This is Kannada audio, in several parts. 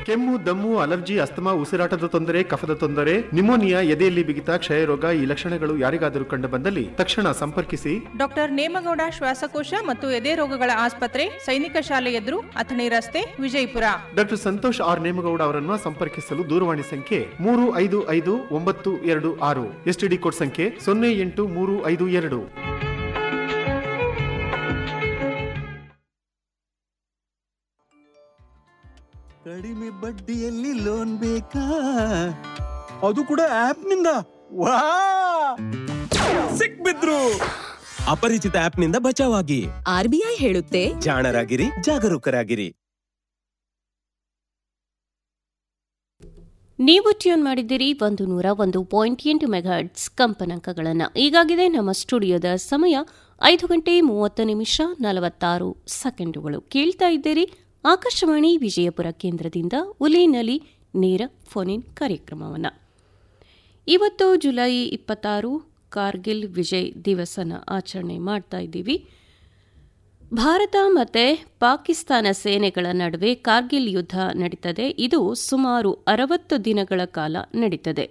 ಕೆಮ್ಮು ದಮ್ಮು ಅಲರ್ಜಿ ಅಸ್ತಮಾ ಉಸಿರಾಟದ ತೊಂದರೆ ಕಫದ ತೊಂದರೆ ನಿಮೋನಿಯಾ ಎದೆಯಲ್ಲಿ ಬಿಗಿತ ಕ್ಷಯರೋಗ ಈ ಲಕ್ಷಣಗಳು ಯಾರಿಗಾದರೂ ಕಂಡು ಬಂದಲ್ಲಿ ತಕ್ಷಣ ಸಂಪರ್ಕಿಸಿ ಡಾಕ್ಟರ್ ನೇಮಗೌಡ ಶ್ವಾಸಕೋಶ ಮತ್ತು ಎದೆ ರೋಗಗಳ ಆಸ್ಪತ್ರೆ ಸೈನಿಕ ಶಾಲೆ ಎದುರು ಅಥಣಿ ರಸ್ತೆ ವಿಜಯಪುರ ಡಾಕ್ಟರ್ ಸಂತೋಷ್ ಆರ್ ನೇಮಗೌಡ ಅವರನ್ನು ಸಂಪರ್ಕಿಸಲು ದೂರವಾಣಿ ಸಂಖ್ಯೆ ಮೂರು ಐದು ಐದು ಒಂಬತ್ತು ಎರಡು ಆರು ಎಸ್ಟಿಡಿ ಕೋಡ್ ಸಂಖ್ಯೆ ಸೊನ್ನೆ ಎಂಟು ಮೂರು ಐದು ಎರಡು ಕಡಿಮೆ ಬಡ್ಡಿಯಲ್ಲಿ ಲೋನ್ ಬೇಕಾ ಅದು ಕೂಡ ಆಪ್ ನಿಂದ ವಾ ಸಿಕ್ಬಿದ್ರು ಅಪರಿಚಿತ ಆಪ್ ನಿಂದ ಬಚಾವಾಗಿ ಆರ್ಬಿಐ ಹೇಳುತ್ತೆ ಜಾಣರಾಗಿರಿ ಜಾಗರೂಕರಾಗಿರಿ ನೀವು ಟ್ಯೂನ್ ಮಾಡಿದ್ದೀರಿ ಒಂದು ನೂರ ಒಂದು ಪಾಯಿಂಟ್ ಎಂಟು ಮೆಗಾಟ್ಸ್ ಕಂಪನಾಂಕಗಳನ್ನು ಈಗಾಗಿದೆ ನಮ್ಮ ಸ್ಟುಡಿಯೋದ ಸಮಯ ಐದು ಗಂಟೆ ಮೂವತ್ತು ನಿಮಿಷ ನಲವತ್ತಾರು ಸೆಕೆಂಡುಗಳು ಕೇಳ್ತಾ ಇದ್ದೀರಿ ಆಕಾಶವಾಣಿ ವಿಜಯಪುರ ಕೇಂದ್ರದಿಂದ ಉಲಿನಲ್ಲಿ ನೇರ ಫೋನಿನ್ ಕಾರ್ಯಕ್ರಮವನ್ನು ಇವತ್ತು ಜುಲೈ ಇಪ್ಪತ್ತಾರು ಕಾರ್ಗಿಲ್ ವಿಜಯ್ ದಿವಸನ ಆಚರಣೆ ಮಾಡ್ತಾ ಇದ್ದೀವಿ ಭಾರತ ಮತ್ತು ಪಾಕಿಸ್ತಾನ ಸೇನೆಗಳ ನಡುವೆ ಕಾರ್ಗಿಲ್ ಯುದ್ಧ ನಡೀತದೆ ಇದು ಸುಮಾರು ಅರವತ್ತು ದಿನಗಳ ಕಾಲ ನಡೀತದೆ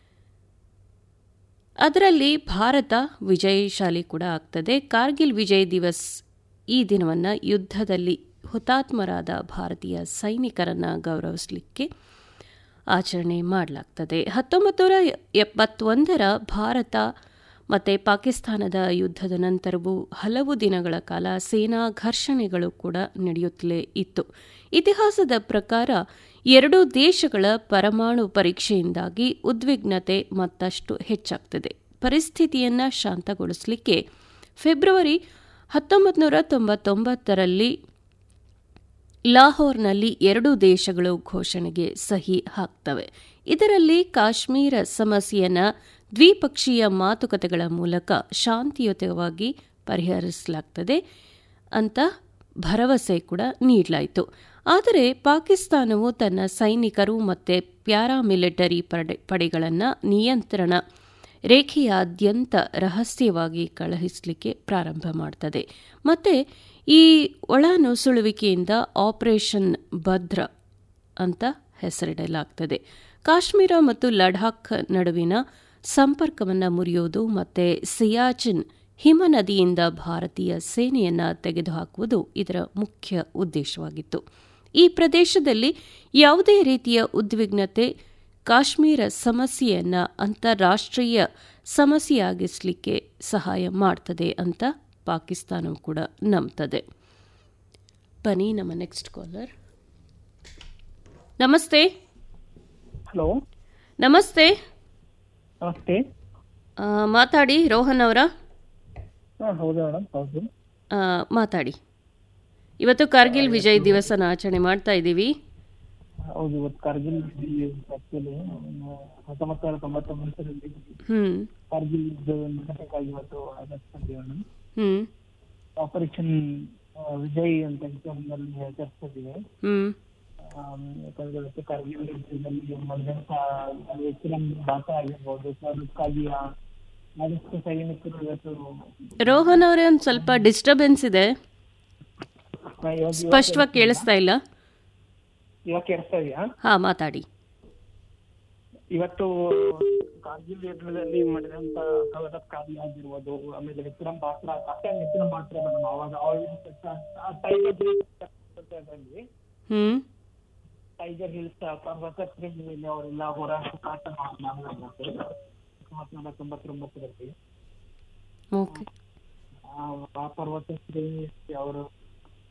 ಅದರಲ್ಲಿ ಭಾರತ ವಿಜಯಶಾಲಿ ಕೂಡ ಆಗ್ತದೆ ಕಾರ್ಗಿಲ್ ವಿಜಯ್ ದಿವಸ್ ಈ ದಿನವನ್ನು ಯುದ್ಧದಲ್ಲಿ ಹುತಾತ್ಮರಾದ ಭಾರತೀಯ ಸೈನಿಕರನ್ನು ಗೌರವಿಸಲಿಕ್ಕೆ ಆಚರಣೆ ಮಾಡಲಾಗ್ತದೆ ಹತ್ತೊಂಬತ್ತು ನೂರ ಎಪ್ಪತ್ತೊಂದರ ಭಾರತ ಮತ್ತು ಪಾಕಿಸ್ತಾನದ ಯುದ್ಧದ ನಂತರವೂ ಹಲವು ದಿನಗಳ ಕಾಲ ಸೇನಾ ಘರ್ಷಣೆಗಳು ಕೂಡ ನಡೆಯುತ್ತಲೇ ಇತ್ತು ಇತಿಹಾಸದ ಪ್ರಕಾರ ಎರಡೂ ದೇಶಗಳ ಪರಮಾಣು ಪರೀಕ್ಷೆಯಿಂದಾಗಿ ಉದ್ವಿಗ್ನತೆ ಮತ್ತಷ್ಟು ಹೆಚ್ಚಾಗ್ತದೆ ಪರಿಸ್ಥಿತಿಯನ್ನು ಶಾಂತಗೊಳಿಸಲಿಕ್ಕೆ ಫೆಬ್ರವರಿ ಹತ್ತೊಂಬತ್ತು ನೂರ ತೊಂಬತ್ತೊಂಬತ್ತರಲ್ಲಿ ಲಾಹೋರ್ನಲ್ಲಿ ಎರಡೂ ದೇಶಗಳು ಘೋಷಣೆಗೆ ಸಹಿ ಹಾಕ್ತವೆ ಇದರಲ್ಲಿ ಕಾಶ್ಮೀರ ಸಮಸ್ಯೆಯನ್ನು ದ್ವಿಪಕ್ಷೀಯ ಮಾತುಕತೆಗಳ ಮೂಲಕ ಶಾಂತಿಯುತವಾಗಿ ಪರಿಹರಿಸಲಾಗ್ತದೆ ಅಂತ ಭರವಸೆ ಕೂಡ ನೀಡಲಾಯಿತು ಆದರೆ ಪಾಕಿಸ್ತಾನವು ತನ್ನ ಸೈನಿಕರು ಮತ್ತು ಪ್ಯಾರಾಮಿಲಿಟರಿ ಪಡೆ ಪಡೆಗಳನ್ನು ನಿಯಂತ್ರಣ ರೇಖೆಯಾದ್ಯಂತ ರಹಸ್ಯವಾಗಿ ಕಳುಹಿಸಲಿಕ್ಕೆ ಪ್ರಾರಂಭ ಮಾಡ್ತದೆ ಮತ್ತು ಈ ಒಳನುಸುಳುವಿಕೆಯಿಂದ ಆಪರೇಷನ್ ಭದ್ರ ಅಂತ ಹೆಸರಿಡಲಾಗ್ತದೆ ಕಾಶ್ಮೀರ ಮತ್ತು ಲಡಾಖ್ ನಡುವಿನ ಸಂಪರ್ಕವನ್ನು ಮುರಿಯುವುದು ಮತ್ತು ಸಿಯಾಚಿನ್ ಹಿಮನದಿಯಿಂದ ಭಾರತೀಯ ಸೇನೆಯನ್ನು ತೆಗೆದುಹಾಕುವುದು ಇದರ ಮುಖ್ಯ ಉದ್ದೇಶವಾಗಿತ್ತು ಈ ಪ್ರದೇಶದಲ್ಲಿ ಯಾವುದೇ ರೀತಿಯ ಉದ್ವಿಗ್ನತೆ ಕಾಶ್ಮೀರ ಸಮಸ್ಯೆಯನ್ನು ಅಂತಾರಾಷ್ಟ್ರೀಯ ಸಮಸ್ಯೆಯಾಗಿಸಲಿಕ್ಕೆ ಸಹಾಯ ಮಾಡ್ತದೆ ಅಂತ ಪಾಕಿಸ್ತಾನವು ಕೂಡ ನಂಬ್ತದೆ ಬನ್ನಿ ನಮ್ಮ ನೆಕ್ಸ್ಟ್ ಕಾಲರ್ ನಮಸ್ತೆ ಹಲೋ ನಮಸ್ತೆ ನಮಸ್ತೆ ಆ, ಮಾತಾಡಿ ರೋಹನ್ ಅವರ ಹಾಂ ಹೌದು ಮೇಡಮ್ ಹೌದು ಆ, ಮಾತಾಡಿ ಇವತ್ತು ಕಾರ್ಗಿಲ್ ವಿಜಯ್ ದಿವಸನ ಆಚರಣೆ ಮಾಡ್ತಾ ಇದ್ದೀವಿ ಹೌದು ಇವತ್ತು ಕಾರ್ಗಿಲ್ ಆಕ್ಚುಲಿ ಹತ್ತೊಂಬತ್ತು ನೂರ ತೊಂಬತ್ತೊಂಬತ್ತರಲ್ಲಿ ಹ್ಮ್ ಕಾರ್ಗಿಲ್ ಯುದ್ಧವನ್ನು ಘಟಕವಾಗಿ ಇವತ್ತು ಆಚರಿಸ್ತಿದ್ದೀವಿ ಮೇಡಮ್ ಹ್ಮ್ ಆಪರೇಷನ್ ವಿಜಯ್ ಅಂತ ಹೆಸರಿನಲ್ಲಿ ಆಚರಿಸ್ತಿದ್ದೀವಿ ಹ್ಮ್ ಆಮ್, ಯಾಕಂದ್ರೆ ಇವತ್ತು ಕಾರ್ಗಿಲ್ ಯುದ್ಧದಲ್ಲಿ ಮಾಡಿದಂತ ಹೆಚ್ಚಿನ ಭಾಷೆ ಆಗಿರ್ಬೋದು ಸೊ ಅದಕ್ಕಾಗಿ ಆ ಆದಷ್ಟು ಸೈನಿಕರು ಇವತ್ತು ರೋಹನ್ ಅವರೇ ಒಂದು ಸ್ವಲ್ಪ ಡಿಸ್ಟರ್ಬೆನ್ಸ್ ಇದೆ ಆ, ಇವಾಗ- ಸ್ಪಷ್ಟವಾಗಿ ಕೇಳಿಸ್ತಾ ಇಲ್ಲ ಇವಾಗ ಕೇಳಿಸ್ತಾ ಇದೆಯಾ ಹಾ ಮಾತಾಡಿ ಇವತ್ತು ಕಾರ್ಗಿಲ್ ಯುದ್ಧದಲ್ಲಿ ಮಾಡಿದಂತ ಕವದ ಕಾರ್ಯ ಆಗಿರ್ಬೋದು ಆಮೇಲೆ ವಿಕ್ರಮ್ ಬಾತ್ರ ಕಷ್ಟನ್ ವಿಕ್ರಮ್ ಬಾತ್ರ ಮೇಡಮ್ ಅವಾಗ Tiger Hills hmm Tiger Hills ಪರ್ವತ ಶ್ರೇಣಿ ಮೇಲೆ ಅವರೆಲ್ಲ ಹೋರಾಟ ಮಾಡಲಾಗುತ್ತೆ ಹತ್ತೊಂಬತ್ತು ನೂರ ತೊಂಬತ್ತೊಂಬತ್ತರಲ್ಲಿ ಓಕೆ ಆ ಆ ಪರ್ವತ ಶ್ರೇಣಿ ಅವರು